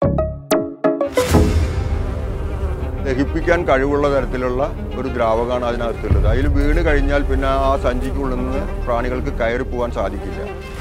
ദഹിപ്പിക്കാൻ കഴിവുള്ള തരത്തിലുള്ള ഒരു ദ്രാവകമാണ് അതിനകത്തുള്ളത് അതിൽ വീണ് കഴിഞ്ഞാൽ പിന്നെ ആ സഞ്ചിക്കുള്ളിൽ നിന്ന് പ്രാണികൾക്ക് കയറി പോകാൻ സാധിക്കില്ല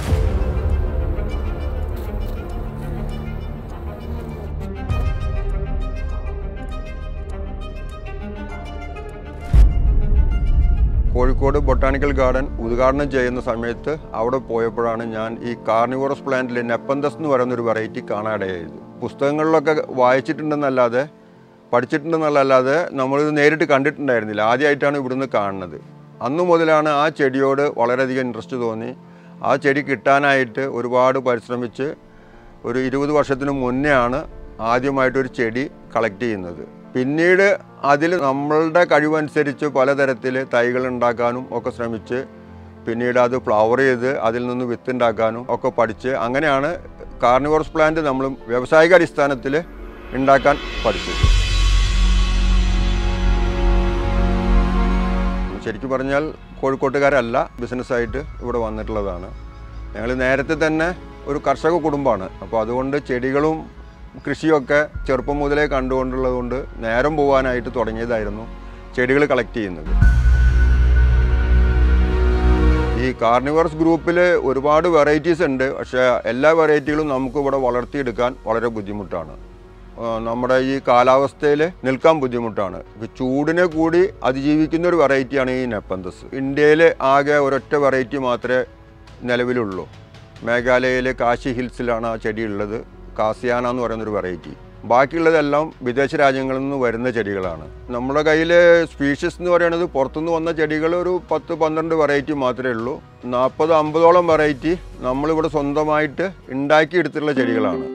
കോഴിക്കോട് ബൊട്ടാണിക്കൽ ഗാർഡൻ ഉദ്ഘാടനം ചെയ്യുന്ന സമയത്ത് അവിടെ പോയപ്പോഴാണ് ഞാൻ ഈ കാർണിവോറസ് പ്ലാന്റിൽ നെപ്പന്തസ് എന്ന് പറയുന്ന ഒരു വെറൈറ്റി കാണാനിടയായത് പുസ്തകങ്ങളിലൊക്കെ വായിച്ചിട്ടുണ്ടെന്നല്ലാതെ പഠിച്ചിട്ടുണ്ടെന്നല്ലാതെ നമ്മളിത് നേരിട്ട് കണ്ടിട്ടുണ്ടായിരുന്നില്ല ആദ്യമായിട്ടാണ് ഇവിടുന്ന് കാണുന്നത് അന്നു മുതലാണ് ആ ചെടിയോട് വളരെയധികം ഇൻട്രസ്റ്റ് തോന്നി ആ ചെടി കിട്ടാനായിട്ട് ഒരുപാട് പരിശ്രമിച്ച് ഒരു ഇരുപത് വർഷത്തിന് മുന്നേ ആണ് ആദ്യമായിട്ടൊരു ചെടി കളക്ട് ചെയ്യുന്നത് പിന്നീട് അതിൽ നമ്മളുടെ കഴിവനുസരിച്ച് പലതരത്തിൽ തൈകൾ ഉണ്ടാക്കാനും ഒക്കെ ശ്രമിച്ച് പിന്നീട് അത് ഫ്ലവർ ചെയ്ത് അതിൽ നിന്ന് വിത്ത് ഉണ്ടാക്കാനും ഒക്കെ പഠിച്ച് അങ്ങനെയാണ് കാർണിവോർസ് പ്ലാന്റ് നമ്മൾ വ്യാവസായിക അടിസ്ഥാനത്തിൽ ഉണ്ടാക്കാൻ പഠിച്ചത് ശരിക്കും പറഞ്ഞാൽ കോഴിക്കോട്ടുകാരല്ല ബിസിനസ്സായിട്ട് ഇവിടെ വന്നിട്ടുള്ളതാണ് ഞങ്ങൾ നേരത്തെ തന്നെ ഒരു കർഷക കുടുംബമാണ് അപ്പോൾ അതുകൊണ്ട് ചെടികളും കൃഷിയൊക്കെ ചെറുപ്പം മുതലേ കണ്ടുകൊണ്ടുള്ളത് കൊണ്ട് നേരം പോകാനായിട്ട് തുടങ്ങിയതായിരുന്നു ചെടികൾ കളക്ട് ചെയ്യുന്നത് ഈ കാർണിവർസ് ഗ്രൂപ്പിൽ ഒരുപാട് വെറൈറ്റീസ് ഉണ്ട് പക്ഷേ എല്ലാ വെറൈറ്റികളും നമുക്ക് ഇവിടെ വളർത്തിയെടുക്കാൻ വളരെ ബുദ്ധിമുട്ടാണ് ആ, നമ്മുടെ ഈ കാലാവസ്ഥയിൽ നിൽക്കാൻ ബുദ്ധിമുട്ടാണ് ഇപ്പൊ ചൂടിനെ കൂടി അതിജീവിക്കുന്ന ഒരു വെറൈറ്റിയാണ് ഈ നെപ്പന്തസ് ഇന്ത്യയിൽ ആകെ ഒരൊറ്റ വെറൈറ്റി മാത്രമേ നിലവിലുള്ളൂ മേഘാലയയിലെ കാശി ഹിൽസിലാണ് ആ ചെടി ഉള്ളത് കാസിയാന എന്ന് പറയുന്ന ഒരു വെറൈറ്റി ബാക്കിയുള്ളതെല്ലാം വിദേശ രാജ്യങ്ങളിൽ നിന്ന് വരുന്ന ചെടികളാണ് നമ്മുടെ കയ്യിൽ സ്പീഷ്യസ് എന്ന് പറയുന്നത് പുറത്തുനിന്ന് വന്ന ചെടികൾ ഒരു പത്ത് പന്ത്രണ്ട് വെറൈറ്റി മാത്രമേ ഉള്ളൂ നാൽപ്പത് അമ്പതോളം വെറൈറ്റി നമ്മളിവിടെ സ്വന്തമായിട്ട് ഉണ്ടാക്കിയെടുത്തിട്ടുള്ള ചെടികളാണ്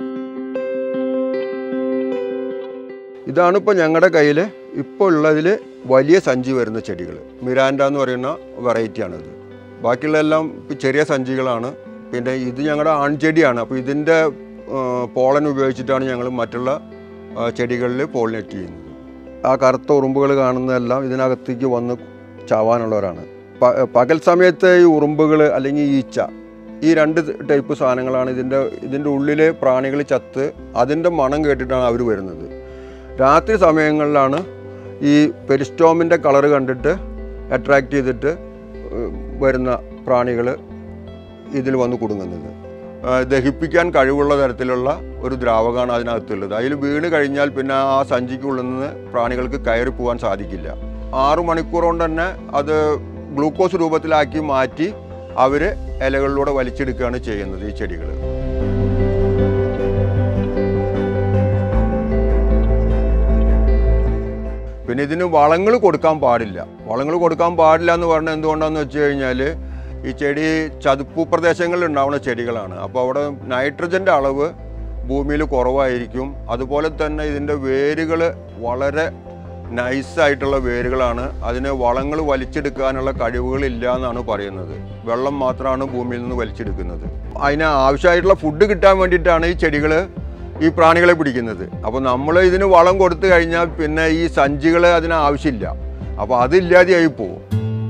ഇതാണ് ഇപ്പോൾ ഞങ്ങളുടെ കയ്യിൽ ഇപ്പോൾ ഉള്ളതിൽ വലിയ സഞ്ചി വരുന്ന ചെടികൾ മിരാൻഡ എന്ന് പറയുന്ന വെറൈറ്റിയാണിത് ബാക്കിയുള്ളതെല്ലാം ഇപ്പം ചെറിയ സഞ്ചികളാണ് പിന്നെ ഇത് ഞങ്ങളുടെ ആൺചെടിയാണ് അപ്പോൾ ഇതിൻ്റെ പോളൻ ഉപയോഗിച്ചിട്ടാണ് ഞങ്ങൾ മറ്റുള്ള ആ, ചെടികളിൽ പോളിനേറ്റ് ചെയ്യുന്നത് ആ കറുത്ത ഉറുമ്പുകൾ കാണുന്നതെല്ലാം ഇതിനകത്തേക്ക് വന്ന് ചാവാനുള്ളവരാണ് പ- പകൽ സമയത്ത് ഈ ഉറുമ്പുകൾ അല്ലെങ്കിൽ ഈച്ച ഈ രണ്ട് ടൈപ്പ് സാധനങ്ങളാണ് ഇതിൻ്റെ ഇതിൻ്റെ ഉള്ളിൽ പ്രാണികൾ ചത്ത് അതിൻ്റെ മണം കേട്ടിട്ടാണ് അവർ വരുന്നത് രാത്രി സമയങ്ങളിലാണ് ഈ പെരിസ്റ്റോമിൻ്റെ കളറ് കണ്ടിട്ട് അട്രാക്റ്റ് ചെയ്തിട്ട് ഏഹ്, വരുന്ന പ്രാണികൾ ഇതിൽ വന്ന് കുടുങ്ങുന്നത് ആ, ദഹിപ്പിക്കാൻ കഴിവുള്ള തരത്തിലുള്ള ഒരു ദ്രാവകമാണ് അതിനകത്തുള്ളത് അതിൽ വീണ് കഴിഞ്ഞാൽ പിന്നെ ആ സഞ്ചിക്കുള്ളിൽ നിന്ന് പ്രാണികൾക്ക് കയറി പോകാൻ സാധിക്കില്ല ആറു മണിക്കൂർ കൊണ്ട് തന്നെ അത് ഗ്ലൂക്കോസ് രൂപത്തിലാക്കി മാറ്റി അവർ ഇലകളിലൂടെ വലിച്ചെടുക്കുകയാണ് ചെയ്യുന്നത് ഈ ചെടികൾ പിന്നെ ഇതിന് വളങ്ങൾ കൊടുക്കാൻ പാടില്ല വളങ്ങൾ കൊടുക്കാൻ പാടില്ല എന്ന് പറഞ്ഞാൽ എന്തുകൊണ്ടാണെന്ന് വെച്ച് കഴിഞ്ഞാൽ ഈ ചെടി ചതുപ്പ് പ്രദേശങ്ങളിൽ ഉണ്ടാവുന്ന ചെടികളാണ് അപ്പോൾ അവിടെ നൈട്രജൻ്റെ അളവ് ഭൂമിയിൽ കുറവായിരിക്കും അതുപോലെ തന്നെ ഇതിൻ്റെ വേരുകൾ വളരെ നൈസായിട്ടുള്ള വേരുകളാണ് അതിന് വളങ്ങൾ വലിച്ചെടുക്കാനുള്ള കഴിവുകളില്ല എന്നാണ് പറയുന്നത് വെള്ളം മാത്രമാണ് ഭൂമിയിൽ നിന്ന് വലിച്ചെടുക്കുന്നത് അതിന് ആവശ്യമായിട്ടുള്ള ഫുഡ് കിട്ടാൻ വേണ്ടിയിട്ടാണ് ഈ ചെടികൾ ഈ പ്രാണികളെ പിടിക്കുന്നത് അപ്പോൾ നമ്മൾ ഇതിന് വളം കൊടുത്തു കഴിഞ്ഞാൽ പിന്നെ ഈ സഞ്ചികൾ അതിന് ആവശ്യമില്ല അപ്പോൾ അതില്ലാതെയായി പോകും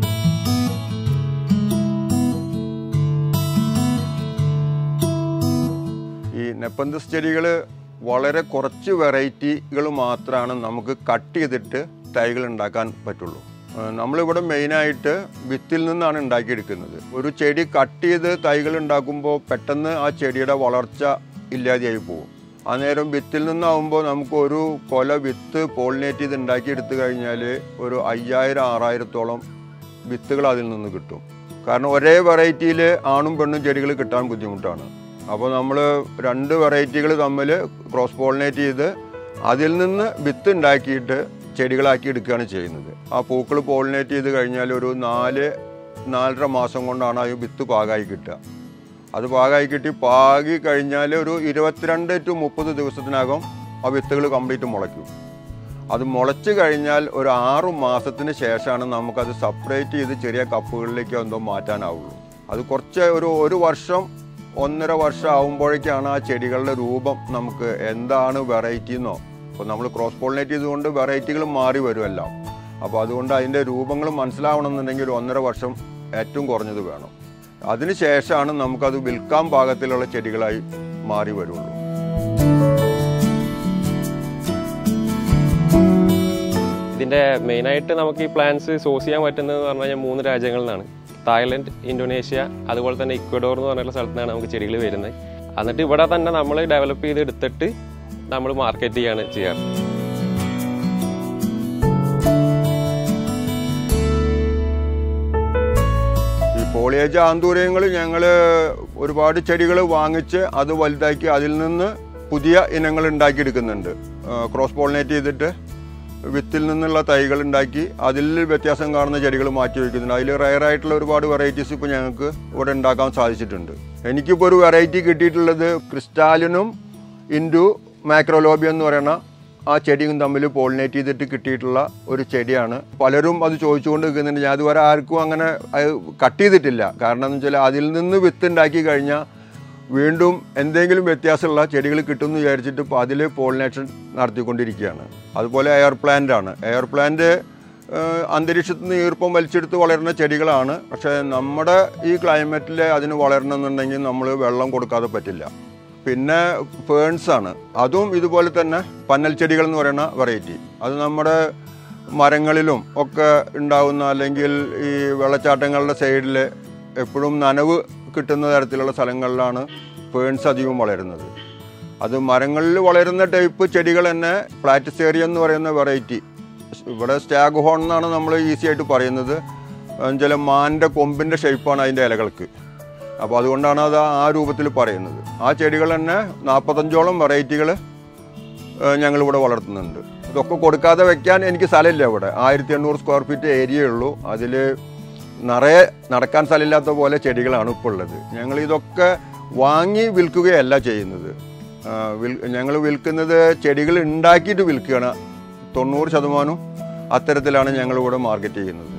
ഈ നെപ്പന്തസ് ചെടികൾ വളരെ കുറച്ച് വെറൈറ്റികൾ മാത്രമാണ് നമുക്ക് കട്ട് ചെയ്തിട്ട് തൈകൾ ഉണ്ടാക്കാൻ പറ്റുള്ളൂ ആ, നമ്മളിവിടെ മെയിനായിട്ട് വിത്തിൽ നിന്നാണ് ഉണ്ടാക്കിയെടുക്കുന്നത് ഒരു ചെടി കട്ട് ചെയ്ത് തൈകൾ ഉണ്ടാക്കുമ്പോൾ പെട്ടെന്ന് ആ ചെടിയുടെ വളർച്ച ഇല്ലാതെയായി പോകും അന്നേരം വിത്തിൽ നിന്നാവുമ്പോൾ നമുക്ക് ഒരു കൊല വിത്ത് പോളിനേറ്റ് ചെയ്ത് ഉണ്ടാക്കിയെടുത്തു കഴിഞ്ഞാൽ ഒരു അയ്യായിരം ആറായിരത്തോളം വിത്തുകൾ അതിൽ നിന്ന് കിട്ടും കാരണം ഒരേ വെറൈറ്റിയിൽ ആണും പെണ്ണും ചെടികൾ കിട്ടാൻ ബുദ്ധിമുട്ടാണ് അപ്പോൾ നമ്മൾ രണ്ട് വെറൈറ്റികൾ തമ്മിൽ ക്രോസ് പോളിനേറ്റ് ചെയ്ത് അതിൽ നിന്ന് വിത്ത് ഉണ്ടാക്കിയിട്ട് ചെടികളാക്കി എടുക്കുകയാണ് ചെയ്യുന്നത് ആ പൂക്കൾ പോളിനേറ്റ് ചെയ്ത് കഴിഞ്ഞാൽ ഒരു നാല് നാലര മാസം കൊണ്ടാണ് ആ വിത്ത് പാകമായി കിട്ടുക അത് പാകമായി കിട്ടി പാകി കഴിഞ്ഞാൽ ഒരു ഇരുപത്തിരണ്ട് ടു മുപ്പത് ദിവസത്തിനകം ആ വിത്തുകൾ കംപ്ലീറ്റ് മുളയ്ക്കും അത് മുളച്ച് കഴിഞ്ഞാൽ ഒരു ആറു മാസത്തിന് ശേഷമാണ് നമുക്കത് സെപ്പറേറ്റ് ചെയ്ത് ചെറിയ കപ്പുകളിലേക്ക് എന്തോ മാറ്റാനാവുള്ളൂ അത് കുറച്ച് ഒരു ഒരു വർഷം ഒന്നര വർഷം ആകുമ്പോഴേക്കാണ് ആ ചെടികളുടെ രൂപം നമുക്ക് എന്താണ് വെറൈറ്റി എന്നോ ഇപ്പോൾ നമ്മൾ ക്രോസ് പോളിനേറ്റ് ചെയ്തുകൊണ്ട് വെറൈറ്റികൾ മാറി വരുമല്ലോ അപ്പോൾ അതുകൊണ്ട് അതിൻ്റെ രൂപങ്ങൾ മനസ്സിലാവണമെന്നുണ്ടെങ്കിൽ ഒരു ഒന്നര വർഷം ഏറ്റവും കുറഞ്ഞത് വേണം അതിന് ശേഷമാണ് നമുക്കത് വിൽക്കാൻ പാകത്തിലുള്ള ചെടികളായി മാറി വരുള്ളൂ ഇതിൻ്റെ മെയിനായിട്ട് നമുക്ക് ഈ പ്ലാന്റ്സ് സോഴ്സ് ചെയ്യാൻ പറ്റുന്നത് പറഞ്ഞു കഴിഞ്ഞാൽ മൂന്ന് രാജ്യങ്ങളിൽ നിന്നാണ് തായ്ലൻഡ് ഇന്തോനേഷ്യ അതുപോലെ തന്നെ ഇക്വഡോർ എന്ന് പറഞ്ഞിട്ടുള്ള സ്ഥലത്ത് നിന്നാണ് നമുക്ക് ചെടികൾ വരുന്നത് എന്നിട്ട് ഇവിടെ തന്നെ നമ്മൾ ഡെവലപ്പ് ചെയ്ത് എടുത്തിട്ട് നമ്മൾ മാർക്കറ്റ് ചെയ്യാണ് ചെയ്യാറ് ഈ ഫോളിയേജ് ആന്തൂര്യങ്ങൾ ഞങ്ങൾ ഒരുപാട് ചെടികൾ വാങ്ങിച്ച് അത് വലുതാക്കി അതിൽ നിന്ന് പുതിയ ഇനങ്ങൾ ഉണ്ടാക്കിയെടുക്കുന്നുണ്ട് ക്രോസ് പോളിനേറ്റ് ചെയ്തിട്ട് വിത്തിൽ നിന്നുള്ള തൈകൾ ഉണ്ടാക്കി അതിൽ വ്യത്യാസം കാണുന്ന ചെടികൾ മാറ്റി വയ്ക്കുന്നുണ്ട് അതിൽ റയർ ആയിട്ടുള്ള ഒരുപാട് വെറൈറ്റീസ് ഇപ്പോൾ ഞങ്ങൾക്ക് ഇവിടെ ഉണ്ടാക്കാൻ സാധിച്ചിട്ടുണ്ട് എനിക്കിപ്പോൾ ഒരു വെറൈറ്റി കിട്ടിയിട്ടുള്ളത് ക്രിസ്റ്റാലിനും ഇൻഡു മാക്രോലോബി എന്ന് പറയുന്ന ആ ചെടിയും തമ്മിൽ പോളിനേറ്റ് ചെയ്തിട്ട് കിട്ടിയിട്ടുള്ള ഒരു ചെടിയാണ് പലരും അത് ചോദിച്ചുകൊണ്ട് നിൽക്കുന്നുണ്ട് ഞാൻ ഇതുവരെ ആർക്കും അങ്ങനെ അത് കട്ട് ചെയ്തിട്ടില്ല കാരണം എന്ന് വെച്ചാൽ അതിൽ നിന്ന് വിത്ത് ഉണ്ടാക്കി കഴിഞ്ഞാൽ വീണ്ടും എന്തെങ്കിലും വ്യത്യാസമുള്ള ചെടികൾ കിട്ടുമെന്ന് വിചാരിച്ചിട്ട് ഇപ്പോൾ അതിൽ പോളിനേഷൻ നടത്തിക്കൊണ്ടിരിക്കുകയാണ് അതുപോലെ എയർ പ്ലാന്റ് ആണ് എയർ പ്ലാന്റ് അന്തരീക്ഷത്തിൽ നിന്ന് ഈർപ്പം വലിച്ചെടുത്ത് വളരുന്ന ചെടികളാണ് പക്ഷേ നമ്മുടെ ഈ ക്ലൈമറ്റിൽ അതിന് വളരണമെന്നുണ്ടെങ്കിൽ നമ്മൾ വെള്ളം കൊടുക്കാതെ പറ്റില്ല പിന്നെ ഫേൺസ് ആണ് അതും ഇതുപോലെ തന്നെ പന്നൽ ചെടികൾ എന്ന് പറയുന്ന വെറൈറ്റി അത് നമ്മുടെ മരങ്ങളിലും ഒക്കെ ഉണ്ടാവുന്ന അല്ലെങ്കിൽ ഈ വെള്ളച്ചാട്ടങ്ങളുടെ സൈഡിൽ എപ്പോഴും നനവ് കിട്ടുന്ന തരത്തിലുള്ള സ്ഥലങ്ങളിലാണ് ഫേൺസ് അധികവും വളരുന്നത് അത് മരങ്ങളിൽ വളരുന്ന ടൈപ്പ് ചെടികൾ തന്നെ പ്ലാറ്റിസേറിയ എന്ന് പറയുന്ന വെറൈറ്റി ഇവിടെ സ്റ്റാഗ് ഹോൺ എന്നാണ് നമ്മൾ ഈസി ആയിട്ട് പറയുന്നത് ചില മാൻ്റെ കൊമ്പിൻ്റെ ഷേപ്പാണ് അതിൻ്റെ ഇലകൾക്ക് അപ്പോൾ അതുകൊണ്ടാണ് അത് ആ രൂപത്തിൽ പറയുന്നത് ആ ചെടികൾ തന്നെ നാൽപ്പത്തഞ്ചോളം വെറൈറ്റികൾ ഞങ്ങളിവിടെ വളർത്തുന്നുണ്ട് ഇതൊക്കെ കൊടുക്കാതെ വെക്കാൻ എനിക്ക് സ്ഥലമില്ല ഇവിടെ ആയിരത്തി എണ്ണൂറ് സ്ക്വയർ ഫീറ്റ് ഏരിയയേ ഉള്ളൂ അതിൽ നിറയെ നടക്കാൻ സ്ഥലമില്ലാത്ത പോലെ ചെടികളാണ് ഇപ്പോൾ ഉള്ളത് ഞങ്ങൾ ഇതൊക്കെ വാങ്ങി വിൽക്കുകയല്ല ചെയ്യുന്നത് ഞങ്ങൾ വിൽക്കുന്നത് ചെടികൾ ഉണ്ടാക്കിയിട്ട് വിൽക്കുകയാണ് തൊണ്ണൂറ് ശതമാനവും അത്തരത്തിലാണ് ഞങ്ങളിവിടെ മാർക്കറ്റ് ചെയ്യുന്നത്